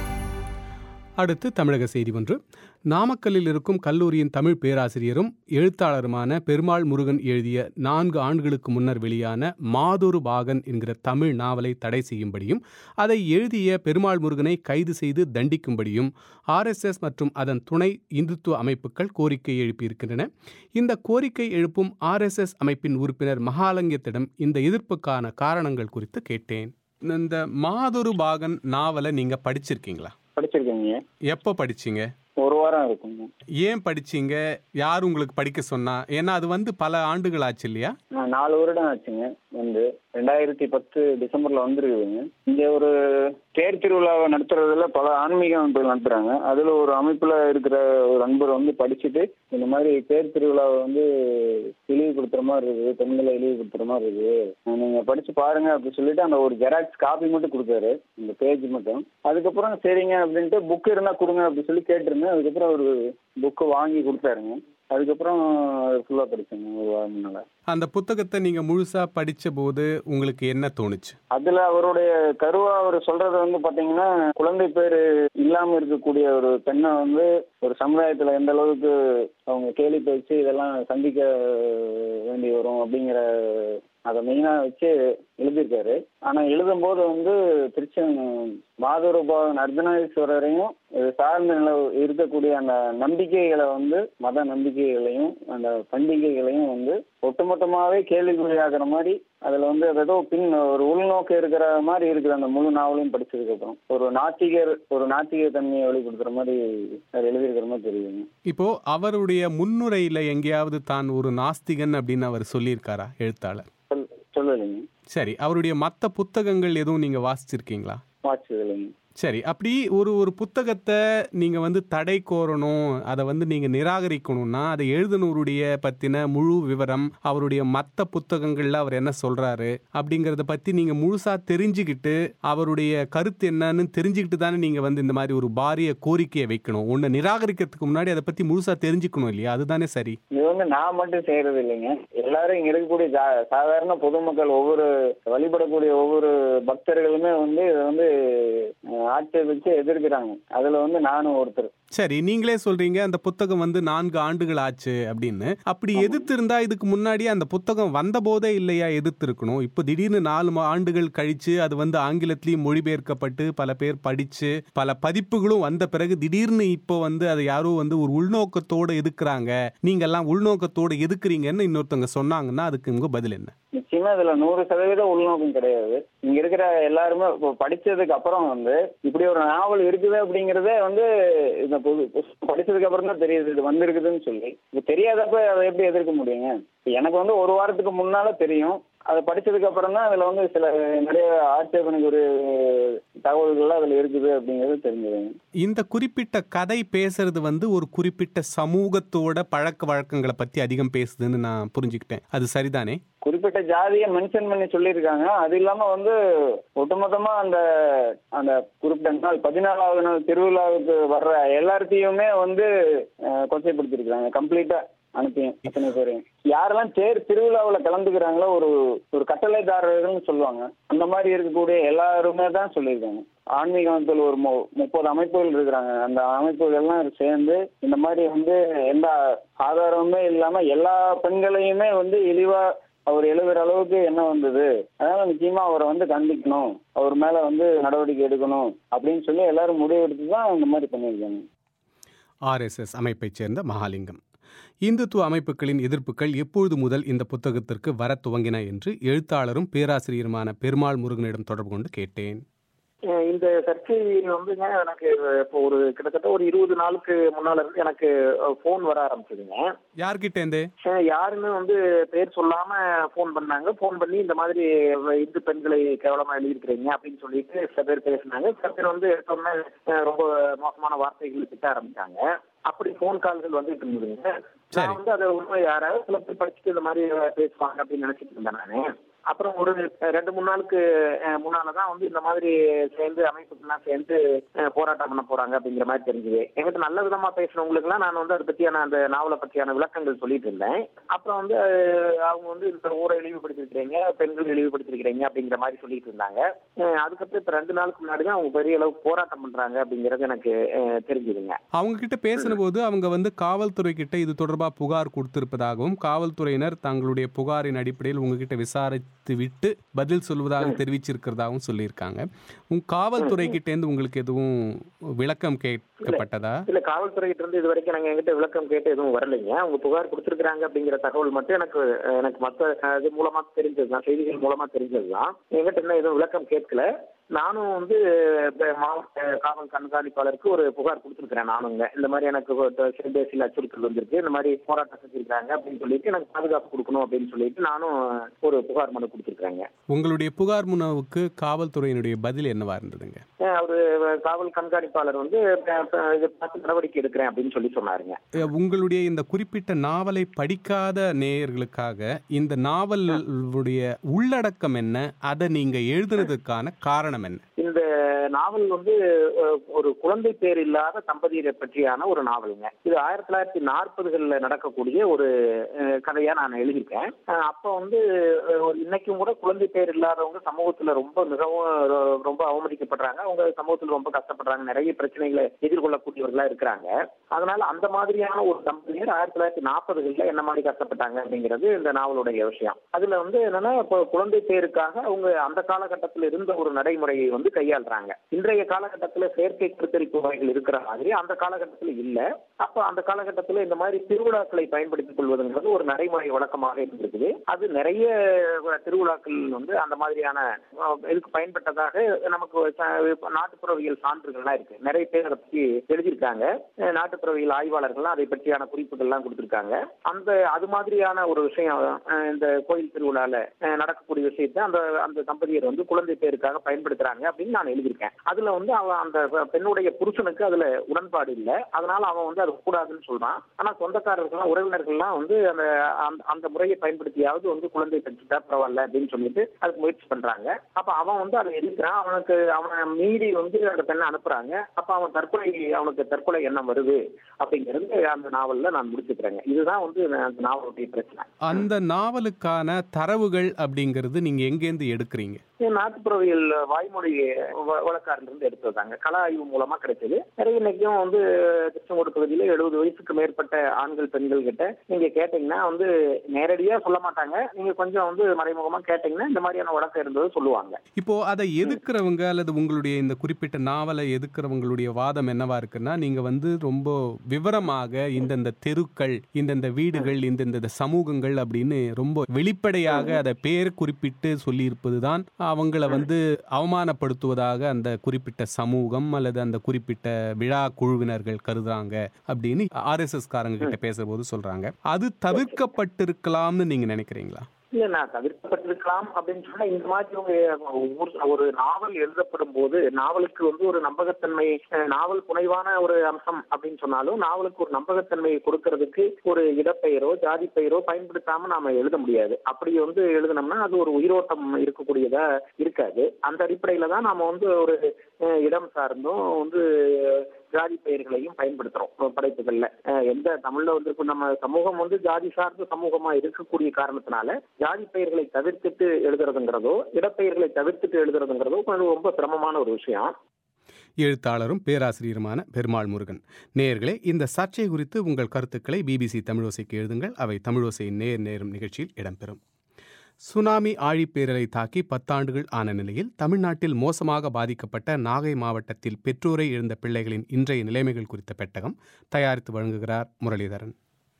அடுத்து தமிழக செய்தி ஒன்று நாமக்கல்லில் இருக்கும் கல்லூரியின் தமிழ் பேராசிரியரும் எழுத்தாளருமான பெருமாள் முருகன் எழுதிய நான்கு ஆண்டுகளுக்கு முன்னர் வெளியான மாதொரு பாகன் என்கிற தமிழ் நாவலை தடை செய்யும்படியும் அதை எழுதிய பெருமாள் முருகனை கைது செய்து தண்டிக்கும்படியும் ஆர்எஸ்எஸ் மற்றும் அதன் துணை இந்துத்துவ அமைப்புகள் கோரிக்கை எழுப்பியிருக்கின்றன இந்த கோரிக்கை எழுப்பும் ஆர்எஸ்எஸ் அமைப்பின் உறுப்பினர் மகாலங்கியத்திடம் இந்த எதிர்ப்புக்கான காரணங்கள் குறித்து கேட்டேன் இந்த மாதொரு பாகன் நாவலை நீங்க படிச்சிருக்கீங்களா படிச்சிருக்கேங்க எப்போ படிச்சீங்க ஒரு வாரம் இருக்குங்க ஏன் படிச்சீங்க யார் உங்களுக்கு படிக்க சொன்னா ஏன்னா அது வந்து பல ஆண்டுகள் ஆச்சு இல்லையா நான் நாலு வருடம் ஆச்சுங்க வந்து ரெண்டாயிரத்தி பத்து டிசம்பர்ல வந்துருக்குதுங்க இங்க ஒரு தேர் திருவிழாவை நடத்துறதுல பல ஆன்மீக அமைப்புகள் நடத்துறாங்க அதுல ஒரு அமைப்புல இருக்கிற ஒரு நண்பர் வந்து படிச்சுட்டு இந்த மாதிரி தேர் திருவிழாவை வந்து இழிவுபடுத்துற மாதிரி இருக்குது பெண்களை இழிவுபடுத்துற மாதிரி இருக்குது நீங்க படிச்சு பாருங்க அப்படின்னு சொல்லிட்டு அந்த ஒரு ஜெராக்ஸ் காப்பி மட்டும் கொடுத்தாரு இந்த பேஜ் மட்டும் அதுக்கப்புறம் சரிங்க அப்படின்ட்டு புக் இருந்தா கொடுங்க அப்படின்னு சொல்லி கேட்டிருந்தேன் அதுக்கப்புறம் ஒரு புக்கு வாங்கி கொடுத்தாருங்க அதுக்கப்புறம் ஃபுல்லாக படிச்சேங்க ஒரு வாரம் முன்னால அந்த புத்தகத்தை நீங்க முழுசா படிச்ச போது உங்களுக்கு என்ன தோணுச்சு அதுல அவருடைய கருவா அவர் சொல்றது வந்து பாத்தீங்கன்னா குழந்தை பேரு இல்லாம இருக்கக்கூடிய ஒரு பெண்ணை வந்து ஒரு சமுதாயத்துல எந்த அளவுக்கு அவங்க கேலி பேச்சு இதெல்லாம் சந்திக்க வேண்டி வரும் அப்படிங்கிற அதை மெயினா வச்சு எழுதியிருக்காரு ஆனா எழுதும் போது வந்து திருச்சி மாதூரபாவன் அர்த்தநாதீஸ்வரரையும் இது சார்ந்த நில இருக்கக்கூடிய அந்த நம்பிக்கைகளை வந்து மத நம்பிக்கைகளையும் அந்த பண்டிகைகளையும் வந்து ஒட்டுமொத்தமாவே கேள்விக்குறியாகிற மாதிரி அதுல வந்து அது ஏதோ பின் ஒரு உள்நோக்கு இருக்கிற மாதிரி இருக்குது அந்த முழு நாவலையும் படிச்சதுக்கு அப்புறம் ஒரு நாத்திகர் ஒரு நாத்திக தன்மையை வெளிப்படுத்துற மாதிரி அது எழுதியிருக்கிற மாதிரி தெரியுதுங்க இப்போ அவருடைய முன்னுரையில எங்கேயாவது தான் ஒரு நாஸ்திகன் அப்படின்னு அவர் சொல்லியிருக்காரா எழுத்தாளர் சொல் சொல்லலைங்க சரி அவருடைய மற்ற புத்தகங்கள் எதுவும் நீங்க வாசிச்சிருக்கீங்களா வாட்சது இல்லைங்க சரி அப்படி ஒரு ஒரு புத்தகத்தை நீங்க வந்து தடை கோரணும் அதை வந்து நீங்க நிராகரிக்கணும்னா அதை எழுதுனவருடைய பத்தின முழு விவரம் அவருடைய மற்ற புத்தகங்கள்ல அவர் என்ன சொல்றாரு அப்படிங்கறத பத்தி நீங்க முழுசா தெரிஞ்சுக்கிட்டு அவருடைய கருத்து என்னன்னு தெரிஞ்சுக்கிட்டு தானே நீங்க வந்து இந்த மாதிரி ஒரு பாரிய கோரிக்கையை வைக்கணும் ஒன்னு நிராகரிக்கிறதுக்கு முன்னாடி அதை பத்தி முழுசா தெரிஞ்சுக்கணும் இல்லையா அதுதானே சரி இது வந்து நான் மட்டும் செய்யறது இல்லைங்க எல்லாரும் இங்க இருக்கக்கூடிய சா- சாதாரண பொதுமக்கள் ஒவ்வொரு வழிபடக்கூடிய ஒவ்வொரு பக்தர்களுமே வந்து இதை வந்து அஹ், ஆட்சேபிச்சு எதிர்க்கிறாங்க அதுல வந்து நானும் ஒருத்தர் சரி நீங்களே சொல்றீங்க அந்த புத்தகம் வந்து நான்கு ஆண்டுகள் ஆச்சு அப்படின்னு அப்படி எதிர்த்து இருந்தா இதுக்கு முன்னாடி அந்த புத்தகம் வந்த போதே இல்லையா எதிர்த்து இருக்கணும் இப்போ திடீர்னு நாலு மா- ஆண்டுகள் கழிச்சு அது வந்து ஆங்கிலத்திலயும் மொழிபெயர்க்கப்பட்டு பல பேர் படிச்சு பல பதிப்புகளும் வந்த பிறகு திடீர்னு இப்போ வந்து அதை யாரோ வந்து ஒரு உள்நோக்கத்தோட எதுக்குறாங்க நீங்க எல்லாம் உள்நோக்கத்தோட எதுக்குறீங்கன்னு இன்னொருத்தவங்க சொன்னாங்கன்னா அதுக்கு உங்க பதில் என்ன நிச்சயமா இதுல நூறு சதவீதம் உள்நோக்கம் கிடையாது இங்க இருக்கிற எல்லாருமே இப்போ படிச்சதுக்கு அப்புறம் வந்து இப்படி ஒரு நாவல் இருக்குது அப்படிங்கறதே வந்து இந்த புது புஸ்தகம் படிச்சதுக்கு அப்புறம் தான் தெரியுது இது வந்திருக்குதுன்னு சொல்லி இது தெரியாதப்ப அதை எப்படி எதிர்க்க முடியுங்க இப்ப எனக்கு வந்து ஒரு வாரத்துக்கு முன்னால தெரியும் அதை படிச்சதுக்கு அப்புறம் தான் அதுல வந்து சில நிறைய ஆட்சேபனைக்கு ஒரு தகவல்கள்லாம் அதுல இருக்குது அப்படிங்கிறது தெரிஞ்சதுங்க இந்த குறிப்பிட்ட கதை பேசுறது வந்து ஒரு குறிப்பிட்ட சமூகத்தோட பழக்க வழக்கங்களை பத்தி அதிகம் பேசுதுன்னு நான் புரிஞ்சுக்கிட்டேன் அது சரிதானே குறிப்பிட்ட ஜாதியை மென்ஷன் பண்ணி சொல்லியிருக்காங்க அது இல்லாம வந்து ஒட்டுமொத்தமா அந்த அந்த குறிப்பிட்ட நாள் பதினாலாவது நாள் திருவிழாவுக்கு வர்ற எல்லாத்தையுமே வந்து அஹ், கொச்சைப்படுத்திருக்காங்க கம்ப்ளீட்டா அனுப்பியும் அத்தனை பேரையும் யாரெல்லாம் தேர் திருவிழாவில் கலந்துக்கிறாங்களோ ஒரு ஒரு கட்டளைதாரர்கள்னு சொல்லுவாங்க அந்த மாதிரி இருக்கக்கூடிய எல்லாருமே தான் சொல்லியிருக்காங்க ஆன்மீக அமைப்பில் ஒரு மு- முப்பது அமைப்புகள் இருக்கிறாங்க அந்த அமைப்புகள் எல்லாம் சேர்ந்து இந்த மாதிரி வந்து எந்த ஆதாரமுமே இல்லாம எல்லா பெண்களையுமே வந்து இழிவா அவர் எழுதுற அளவுக்கு என்ன வந்தது அதனால நிச்சயமா அவரை வந்து கண்டிக்கணும் அவர் மேல வந்து நடவடிக்கை எடுக்கணும் அப்படின்னு சொல்லி எல்லாரும் முடிவெடுத்து தான் இந்த மாதிரி பண்ணியிருக்காங்க ஆர்எஸ்எஸ் அமைப்பைச் சேர்ந்த மகாலிங்கம் இந்துத்துவ அமைப்புகளின் எதிர்ப்புகள் எப்பொழுது முதல் இந்த புத்தகத்திற்கு வரத் துவங்கின என்று எழுத்தாளரும் பேராசிரியருமான பெருமாள் முருகனிடம் தொடர்பு கொண்டு கேட்டேன் அஹ் இந்த சர்ச்சை வந்துங்க எனக்கு இப்போ ஒரு கிட்டத்தட்ட ஒரு இருபது நாளுக்கு முன்னால இருந்து எனக்கு ஃபோன் வர ஆரம்பிச்சதுங்க யார்கிட்ட இருந்து அஹ் யாருன்னு வந்து பேர் சொல்லாம ஃபோன் பண்ணாங்க ஃபோன் பண்ணி இந்த மாதிரி இந்து பெண்களை கேவலமா எழுதியிருக்கிறீங்க அப்படின்னு சொல்லிட்டு சில பேர் பேசினாங்க சில பேர் வந்து எடுத்தோன்னே அஹ் ரொம்ப மோசமான வார்த்தைகள் திட்ட ஆரம்பிச்சாங்க அப்படி ஃபோன் கால்கள் வந்துட்டு இருந்ததுங்க நான் வந்து அதை உண்மை யாராவது சில பேர் படிச்சுட்டு இந்த மாதிரி பேசுவாங்க அப்படின்னு நினைச்சிட்டு இருந்தேன் நானு அப்புறம் ஒரு ரெண்டு மூணு நாளுக்கு அஹ், முன்னாலதான் வந்து இந்த மாதிரி சேர்ந்து அமைப்புக்கெல்லாம் சேர்ந்து அஹ், போராட்டம் பண்ண போறாங்க அப்படிங்கிற மாதிரி தெரிஞ்சது என்கிட்ட நல்ல விதமா பேசுறவங்களுக்கு எல்லாம் நான் வந்து அதை பத்தியான அந்த நாவலை பத்தியான விளக்கங்கள் சொல்லிட்டு இருந்தேன் அப்புறம் வந்து அஹ், அவங்க வந்து இந்த ஊரை இழிவுபடுத்திருக்கிறீங்க பெண்கள் இழிவுபடுத்திருக்கிறீங்க அப்படிங்கிற மாதிரி சொல்லிட்டு இருந்தாங்க அஹ், அதுக்கப்புறம் இப்ப ரெண்டு நாளுக்கு முன்னாடி தான் அவங்க பெரிய அளவுக்கு போராட்டம் பண்றாங்க அப்படிங்கிறது எனக்கு அஹ், தெரிஞ்சுதுங்க அவங்க கிட்ட பேசின போது அவங்க வந்து காவல்துறை கிட்ட இது தொடர்பா புகார் கொடுத்திருப்பதாகவும் காவல்துறையினர் தங்களுடைய புகாரின் அடிப்படையில் உங்ககிட்ட விசாரித்து விட்டு பதில் சொல்வதாக தெரிவிச்சிருக்கிறதாகவும் சொல்லியிருக்காங்க உங்க காவல்துறை கிட்ட இருந்து உங்களுக்கு எதுவும் விளக்கம் கேட்கப்பட்டதா இல்ல காவல்துறையிட்ட இருந்து இது வரைக்கும் நாங்க எங்கிட்ட விளக்கம் கேட்டு எதுவும் வரலைங்க அவங்க புகார் கொடுத்திருக்காங்க அப்படிங்கிற தகவல் மட்டும் எனக்கு எனக்கு மத்த அஹ், இது மூலமா தெரிஞ்சதுதான் செய்திகள் மூலமா தெரிஞ்சதுதான் எங்கிட்ட இன்னும் எதுவும் விளக்கம் கேட்கல நானும் வந்து இப்ப மாவட்ட காவல் கண்காணிப்பாளருக்கு ஒரு புகார் கொடுத்துருக்கிறேன் நானுங்க இந்த மாதிரி எனக்கு சிறுபேசியில் அச்சுறுத்தல் வந்திருக்கு இந்த மாதிரி போராட்டம் செஞ்சிருக்காங்க அப்படின்னு சொல்லிட்டு எனக்கு பாதுகாப்பு கொடுக்கணும் அப்படின்னு சொல்லிட்டு நானும் ஒரு புகார் மனு கொடுத்துருக்காங்க உங்களுடைய புகார் முனவுக்கு காவல்துறையினுடைய பதில் என்னவா இருந்ததுங்க அவரு காவல் கண்காணிப்பாளர் வந்து அஹ், அஹ், இதை பார்த்து நடவடிக்கை எடுக்கிறேன் அப்படின்னு சொல்லி சொன்னாருங்க அஹ் உங்களுடைய இந்த குறிப்பிட்ட நாவலை படிக்காத நேயர்களுக்காக இந்த நாவலுடைய உள்ளடக்கம் என்ன அதை நீங்க எழுதுனதுக்கான காரணம் என்ன இந்த நாவல் வந்து அஹ், ஒரு குழந்தை பேர் இல்லாத தம்பதியரை பற்றியான ஒரு நாவலுங்க இது ஆயிரத்தி தொள்ளாயிரத்தி நாற்பதுகளில் நடக்கக்கூடிய ஒரு அஹ், கதையா நான் எழுதியிருக்கேன் அஹ், அப்போ வந்து அஹ், ஒரு இன்னைக்கும் கூட குழந்தை பேர் இல்லாதவங்க சமூகத்துல ரொம்ப மிகவும் ரொ- ரொம்ப அவமதிக்கப்படுறாங்க அவங்க சமூகத்துல ரொம்ப கஷ்டப்படுறாங்க நிறைய பிரச்சனைகளை எதிர்கொள்ளக்கூடியவர்களா இருக்கிறாங்க அதனால அந்த மாதிரியான ஒரு தம்பதியர் ஆயிரத்தி தொள்ளாயிரத்தி நாற்பதுகளில் என்ன மாதிரி கஷ்டப்பட்டாங்க அப்படிங்கிறது இந்த நாவலுடைய விஷயம் அதுல வந்து என்னன்னா இப்போ குழந்தை பேருக்காக அவங்க அந்த காலகட்டத்தில் இருந்த ஒரு நடைமுறையை வந்து கையாளுறாங்க இன்றைய காலகட்டத்தில் செயற்கை கருத்தரிப்பு முறைகள் இருக்கிற மாதிரி அந்த காலகட்டத்தில் இல்ல அப்ப அந்த காலகட்டத்தில் இந்த மாதிரி திருவிழாக்களை பயன்படுத்திக் கொள்வதுங்கிறது ஒரு நடைமுறை வழக்கமாக இருந்திருக்குது அது நிறைய திருவிழாக்கள் வந்து அந்த மாதிரியான அஹ், இதுக்கு பயன்பட்டதாக நமக்கு ச- நாட்டுப்புறவியல் சான்றுகள்லாம் இருக்கு நிறைய பேர் அதை பத்தி எழுதியிருக்காங்க அஹ், நாட்டுப்புறவியல் ஆய்வாளர்கள்லாம் அதை பற்றியான குறிப்புகள்லாம் கொடுத்திருக்காங்க அந்த அது மாதிரியான ஒரு விஷயம் அஹ், இந்த கோயில் திருவிழால அஹ், நடக்கக்கூடிய விஷயத்தை அந்த அந்த தம்பதியர் வந்து குழந்தை பேருக்காக பயன்படுத்துறாங்க அப்படின்னு நான் எழுதியிருக்கேன் அதுல வந்து அவன் அந்த பெண்ணுடைய புருஷனுக்கு அதுல உடன்பாடு இல்ல அதனால அவன் வந்து அது கூடாதுன்னு சொல்றான் ஆனா சொந்தக்காரர்கள்லாம் உறவினர்கள்லாம் வந்து அந்த அந்த- அந்த முறையை பயன்படுத்தியாவது வந்து குழந்தை பெற்றுட்டா பரவாயில்ல அப்படின்னு சொல்லிட்டு அதுக்கு முயற்சி பண்றாங்க அப்ப அவன் வந்து அதை எதிர்க்கிறான் அவனுக்கு அவனை மீறி வந்து அந்த பெண்ணை அனுப்புறாங்க அப்ப அவன் தற்கொலை அவனுக்கு தற்கொலை எண்ணம் வருது அப்படிங்கிறது அந்த நாவல்ல நான் முடிச்சுக்கிறேங்க இதுதான் வந்து அந்த நாவலுடைய பிரச்சனை அந்த நாவலுக்கான தரவுகள் அப்படிங்கிறது நீங்க எங்கேருந்து எடுக்கிறீங்க இது நாட்டுப்புறவியல் வாய்மொழி வ- வழக்காரிலிருந்து இருந்து எடுத்ததாங்க கள ஆய்வு மூலமா கிடைச்சது நிறைய இன்னைக்கும் வந்து திருச்செங்கோடு பகுதியில எழுபது வயசுக்கு மேற்பட்ட ஆண்கள் பெண்கள் கிட்ட நீங்க கேட்டீங்கன்னா வந்து நேரடியா சொல்ல மாட்டாங்க நீங்க கொஞ்சம் வந்து மறைமுகமா கேட்டீங்கன்னா இந்த மாதிரியான வழக்கம் இருந்தது சொல்லுவாங்க இப்போ அதை எதுக்குறவங்க அல்லது உங்களுடைய இந்த குறிப்பிட்ட நாவலை எதுக்குறவங்களுடைய வாதம் என்னவா இருக்குன்னா நீங்க வந்து ரொம்ப விவரமாக இந்தந்த தெருக்கள் இந்தந்த வீடுகள் இந்தந்த சமூகங்கள் அப்படின்னு ரொம்ப வெளிப்படையாக அதை பேர் குறிப்பிட்டு சொல்லியிருப்பது தான் அவங்கள வந்து அவமானப்படுத்துவதாக அந்த குறிப்பிட்ட சமூகம் அல்லது அந்த குறிப்பிட்ட விழா குழுவினர்கள் கருதுறாங்க அப்படின்னு ஆர்எஸ்எஸ் காரங்க கிட்ட பேசும்போது சொல்றாங்க அது தவிர்க்கப்பட்டிருக்கலாம்னு நீங்க நினைக்கிறீங்களா இல்ல நான் தவிர்க்கப்பட்டிருக்கலாம் அப்படின்னு சொன்னா இந்த மாதிரி ஒரு ஒரு- ஒரு நாவல் எழுதப்படும் போது நாவலுக்கு வந்து ஒரு நம்பகத்தன்மை அஹ், நாவல் புனைவான ஒரு அம்சம் அப்படின்னு சொன்னாலும் நாவலுக்கு ஒரு நம்பகத்தன்மையை கொடுக்கறதுக்கு ஒரு இடப்பெயரோ ஜாதி பெயரோ பயன்படுத்தாம நாம எழுத முடியாது அப்படி வந்து எழுதினோம்னா அது ஒரு உயிரோட்டம் இருக்கக்கூடியதா இருக்காது அந்த அடிப்படையில தான் நாம வந்து ஒரு அஹ், இடம் சார்ந்தும் வந்து ஜாதி பெயர்களையும் பயன்படுத்துறோம் படைப்புகள்ல அஹ், எந்த தமிழ்ல வந்து இப்ப நம்ம சமூகம் வந்து ஜாதி சார்ந்த சமூகமா இருக்கக்கூடிய காரணத்தினால ஜாதி பெயர்களை தவிர்த்துட்டு எழுதுறதுங்கிறதோ இடப்பெயர்களை தவிர்த்துட்டு எழுதுறதுங்கிறதோ கொஞ்சம் ரொம்ப சிரமமான ஒரு விஷயம் எழுத்தாளரும் பேராசிரியருமான பெருமாள் முருகன் நேயர்களே இந்த சர்ச்சை குறித்து உங்கள் கருத்துக்களை பிபிசி தமிழோசைக்கு எழுதுங்கள் அவை தமிழோசையின் நேர் நேரும் நிகழ்ச்சியில் இடம்பெறும் சுனாமி ஆழிப்பேரலை தாக்கி பத்தாண்டுகள் ஆன நிலையில் தமிழ்நாட்டில் மோசமாக பாதிக்கப்பட்ட நாகை மாவட்டத்தில் பெற்றோரை இழந்த பிள்ளைகளின் இன்றைய நிலைமைகள் குறித்த பெட்டகம் தயாரித்து வழங்குகிறார் முரளிதரன்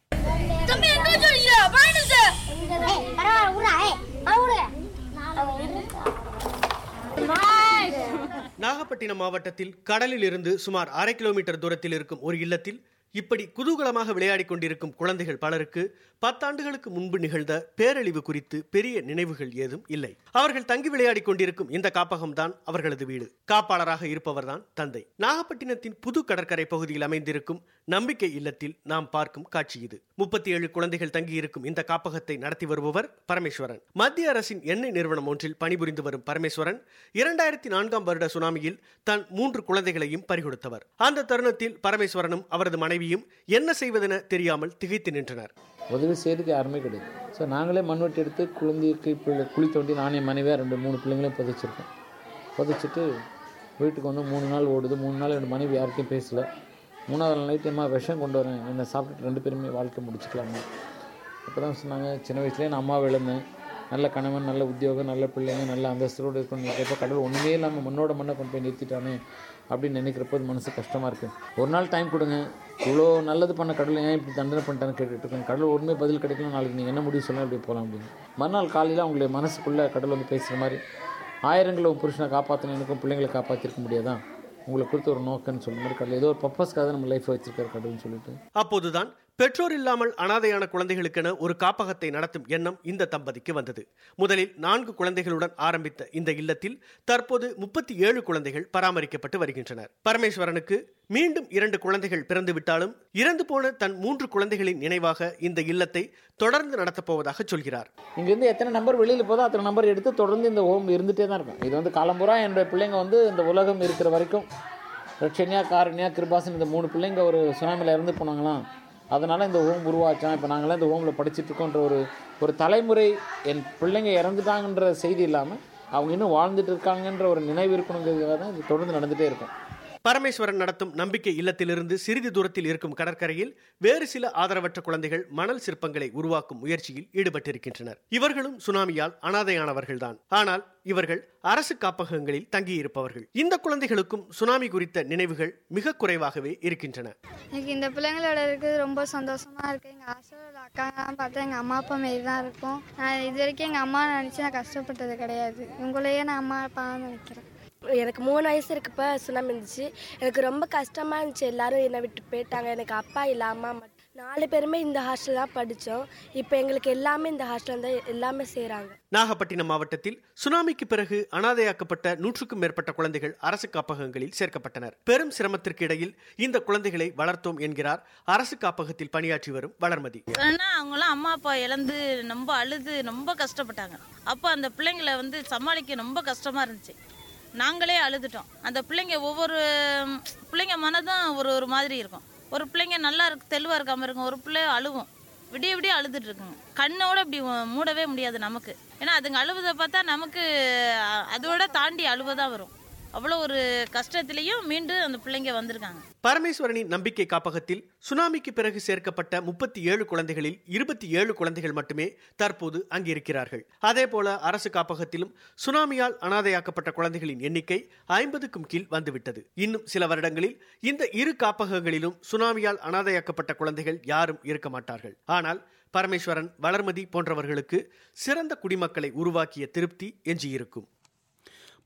நாகப்பட்டினம் மாவட்டத்தில் கடலில் இருந்து சுமார் அரை கிலோமீட்டர் தூரத்தில் இருக்கும் ஒரு இல்லத்தில் இப்படி குதூகலமாக விளையாடிக் கொண்டிருக்கும் குழந்தைகள் பலருக்கு பத்தாண்டுகளுக்கு முன்பு நிகழ்ந்த பேரழிவு குறித்து பெரிய நினைவுகள் ஏதும் இல்லை அவர்கள் தங்கி விளையாடிக் கொண்டிருக்கும் இந்த காப்பகம்தான் அவர்களது வீடு காப்பாளராக இருப்பவர்தான் தந்தை நாகப்பட்டினத்தின் புது கடற்கரை பகுதியில் அமைந்திருக்கும் நம்பிக்கை இல்லத்தில் நாம் பார்க்கும் காட்சி இது முப்பத்தி ஏழு குழந்தைகள் தங்கியிருக்கும் இந்த காப்பகத்தை நடத்தி வருபவர் பரமேஸ்வரன் மத்திய அரசின் எண்ணெய் நிறுவனம் ஒன்றில் பணிபுரிந்து வரும் பரமேஸ்வரன் இரண்டாயிரத்தி நான்காம் வருட சுனாமியில் தன் மூன்று குழந்தைகளையும் பறிகொடுத்தவர் அந்த தருணத்தில் பரமேஸ்வரனும் அவரது மனைவியும் என்ன செய்வதென தெரியாமல் திகைத்து நின்றனர் உதவி செய்கிறதுக்கு யாருமே கிடையாது ஸோ நாங்களே மண்வெட்டி எடுத்து குழந்தைக்கு பிள்ளை குழி தோண்டி நானே மனைவியாக ரெண்டு மூணு பிள்ளைங்களையும் புதைச்சிருக்கோம் புதைச்சிட்டு வீட்டுக்கு வந்து மூணு நாள் ஓடுது மூணு நாள் ரெண்டு மனைவி யார்கிட்டையும் பேசல மூணாவது நாள் நைட்டு அம்மா விஷம் கொண்டு வரேன் என்னை சாப்பிட்டுட்டு ரெண்டு பேருமே வாழ்க்கை முடிச்சுக்கலாமா அப்போ தான் சொன்னாங்க சின்ன வயசுலேயே நான் அம்மாவை இழந்தேன் நல்ல கணவன் நல்ல உத்தியோகம் நல்ல பிள்ளைங்க நல்ல அந்தஸ்தோடு இருக்கணும் நினைக்கிறப்ப கடவுள் ஒன்றுமே இல்லாமல் மண்ணோட மண்ணை கொண்டு போய் நிறுத்திட்டானே அப்படின்னு நினைக்கிறப்போ அது மனசு கஷ்டமாக இருக்குது ஒரு நாள் டைம் கொடுங்க இவ்வளோ நல்லது பண்ண கடவுள் ஏன் இப்படி தண்டனை பண்ணிட்டான்னு கேட்டுட்டு இருக்கேன் கடவுள் ஒன்றுமே பதில் கிடைக்கல நாளைக்கு நீங்கள் என்ன முடிவு சொல்ல அப்படி போகலாம் அப்படின்னு மறுநாள் காலையில் அவங்களுடைய மனசுக்குள்ளே கடவுள் வந்து பேசுகிற மாதிரி ஆயிரங்களை உன் புருஷனை காப்பாற்றின எனக்கும் பிள்ளைங்களை காப்பாற்றிருக்க முடியாதா உங்களை குறித்து ஒரு நோக்கன்னு சொல்ல மாதிரி கடவுள் ஏதோ ஒரு பர்பஸ்க்காக நம்ம லைஃப் வச்சிருக்காரு கடவுள்னு சொல்லிட்டு அப்போதுதான் பெற்றோர் இல்லாமல் அனாதையான குழந்தைகளுக்கென ஒரு காப்பகத்தை நடத்தும் எண்ணம் இந்த தம்பதிக்கு வந்தது முதலில் நான்கு குழந்தைகளுடன் ஆரம்பித்த இந்த இல்லத்தில் தற்போது முப்பத்தி ஏழு குழந்தைகள் பராமரிக்கப்பட்டு வருகின்றனர் பரமேஸ்வரனுக்கு மீண்டும் இரண்டு குழந்தைகள் பிறந்து விட்டாலும் இறந்து போன தன் மூன்று குழந்தைகளின் நினைவாக இந்த இல்லத்தை தொடர்ந்து நடத்தப் போவதாக சொல்கிறார் இங்கேருந்து எத்தனை நம்பர் வெளியில் போதோ அத்தனை நம்பர் எடுத்து தொடர்ந்து இந்த ஹோம் இருந்துகிட்டே தான் இருக்கும் இது வந்து காலம்புறா என்னுடைய பிள்ளைங்க வந்து இந்த உலகம் இருக்கிற வரைக்கும் ரட்சன்யா காரண்யா கிருபாசன் இந்த மூணு பிள்ளைங்க ஒரு சுனாமியில் இறந்து போனாங்களாம் அதனால் இந்த ஹோம் உருவாச்சான் இப்போ நாங்களாம் இந்த ஹோமில் படிச்சுட்டு இருக்கோன்ற ஒரு ஒரு தலைமுறை என் பிள்ளைங்க இறந்துட்டாங்கன்ற செய்தி இல்லாமல் அவங்க இன்னும் வாழ்ந்துட்டு இருக்காங்கன்ற ஒரு நினைவு இருக்கணுங்கிறதுக்காக தான் இது தொடர்ந்து நடந்துகிட்டே இருக்கும் பரமேஸ்வரன் நடத்தும் நம்பிக்கை இல்லத்திலிருந்து சிறிது தூரத்தில் இருக்கும் கடற்கரையில் வேறு சில ஆதரவற்ற குழந்தைகள் மணல் சிற்பங்களை உருவாக்கும் முயற்சியில் ஈடுபட்டிருக்கின்றனர் இவர்களும் சுனாமியால் அனாதையானவர்கள்தான் ஆனால் இவர்கள் அரசு காப்பகங்களில் தங்கியிருப்பவர்கள் இந்த குழந்தைகளுக்கும் சுனாமி குறித்த நினைவுகள் மிக குறைவாகவே இருக்கின்றன எனக்கு இந்த பிள்ளைங்களோட இருக்கிறது ரொம்ப சந்தோஷமா இருக்கு எங்கள் ஹாஸ்டலோட அக்காங்கலாம் பார்த்தா எங்கள் அம்மா அப்பா மாரி தான் இருக்கும் நான் இது வரைக்கும் எங்கள் அம்மா நினச்சி நான் கஷ்டப்பட்டது கிடையாது உங்களையே நான் அம்மா அப்பா நினைக்கிறேன் எனக்கு மூணு வயசு இருக்கப்ப சுனாமி இருந்துச்சு எனக்கு ரொம்ப கஷ்டமாக இருந்துச்சு எல்லாரும் என்னை விட்டு போயிட்டாங்க எனக்கு அப்பா இல்லை அம்மா மட்டும் நாலு பேருமே இந்த ஹாஸ்டல் தான் படித்தோம் இப்போ எங்களுக்கு எல்லாமே இந்த ஹாஸ்டல் தான் எல்லாமே செய்கிறாங்க நாகப்பட்டினம் மாவட்டத்தில் சுனாமிக்கு பிறகு அனாதையாக்கப்பட்ட நூற்றுக்கும் மேற்பட்ட குழந்தைகள் அரசு காப்பகங்களில் சேர்க்கப்பட்டனர் பெரும் சிரமத்திற்கு இடையில் இந்த குழந்தைகளை வளர்த்தோம் என்கிறார் அரசு காப்பகத்தில் பணியாற்றி வரும் வளர்மதி ஏன்னா அவங்களாம் அம்மா அப்பா இழந்து ரொம்ப அழுது ரொம்ப கஷ்டப்பட்டாங்க அப்போ அந்த பிள்ளைங்களை வந்து சமாளிக்க ரொம்ப கஷ்டமாக இருந்துச்சு நாங்களே அழுதுட்டோம் அந்த பிள்ளைங்க ஒவ்வொரு ம், பிள்ளைங்க மனதும் ஒரு ஒரு மாதிரி இருக்கும் ஒரு பிள்ளைங்க நல்லா இருக்கு தெளிவாக இருக்காமல் இருக்கும் ஒரு பிள்ளை அழுவும் விடிய விடிய அழுதுட்டு இருக்குங்க கண்ணோட இப்படி மூடவே முடியாது நமக்கு ஏன்னா அதுங்க அழுவதை பார்த்தா நமக்கு அ- அதோட தாண்டி அழுவதான் வரும் அவ்வளோ ஒரு கஷ்டத்துலேயும் மீண்டும் அந்த பிள்ளைங்க வந்திருக்காங்க பரமேஸ்வரனின் நம்பிக்கை காப்பகத்தில் சுனாமிக்கு பிறகு சேர்க்கப்பட்ட முப்பத்தி ஏழு குழந்தைகளில் இருபத்தி ஏழு குழந்தைகள் மட்டுமே தற்போது அங்கிருக்கிறார்கள் அதே போல அரசு காப்பகத்திலும் சுனாமியால் அனாதையாக்கப்பட்ட குழந்தைகளின் எண்ணிக்கை ஐம்பதுக்கும் கீழ் வந்துவிட்டது இன்னும் சில வருடங்களில் இந்த இரு காப்பகங்களிலும் சுனாமியால் அனாதையாக்கப்பட்ட குழந்தைகள் யாரும் இருக்க மாட்டார்கள் ஆனால் பரமேஸ்வரன் வளர்மதி போன்றவர்களுக்கு சிறந்த குடிமக்களை உருவாக்கிய திருப்தி எஞ்சியிருக்கும்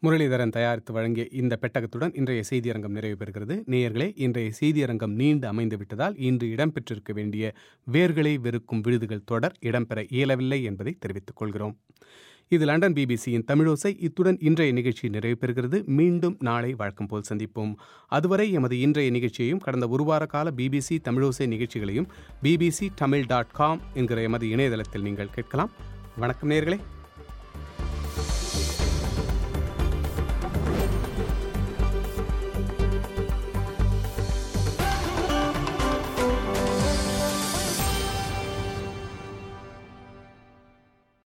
முரளிதரன் தயாரித்து வழங்கிய இந்த பெட்டகத்துடன் இன்றைய செய்தியரங்கம் நிறைவு பெறுகிறது நேயர்களே இன்றைய செய்தியரங்கம் நீண்டு அமைந்து விட்டதால் இன்று இடம்பெற்றிருக்க வேண்டிய வேர்களை வெறுக்கும் விருதுகள் தொடர் இடம்பெற இயலவில்லை என்பதை தெரிவித்துக் கொள்கிறோம் இது லண்டன் பிபிசியின் தமிழோசை இத்துடன் இன்றைய நிகழ்ச்சி நிறைவு பெறுகிறது மீண்டும் நாளை வழக்கம் போல் சந்திப்போம் அதுவரை எமது இன்றைய நிகழ்ச்சியையும் கடந்த ஒரு வார கால பிபிசி தமிழோசை நிகழ்ச்சிகளையும் பிபிசி தமிழ் டாட் காம் என்கிற எமது இணையதளத்தில் நீங்கள் கேட்கலாம் வணக்கம் நேயர்களே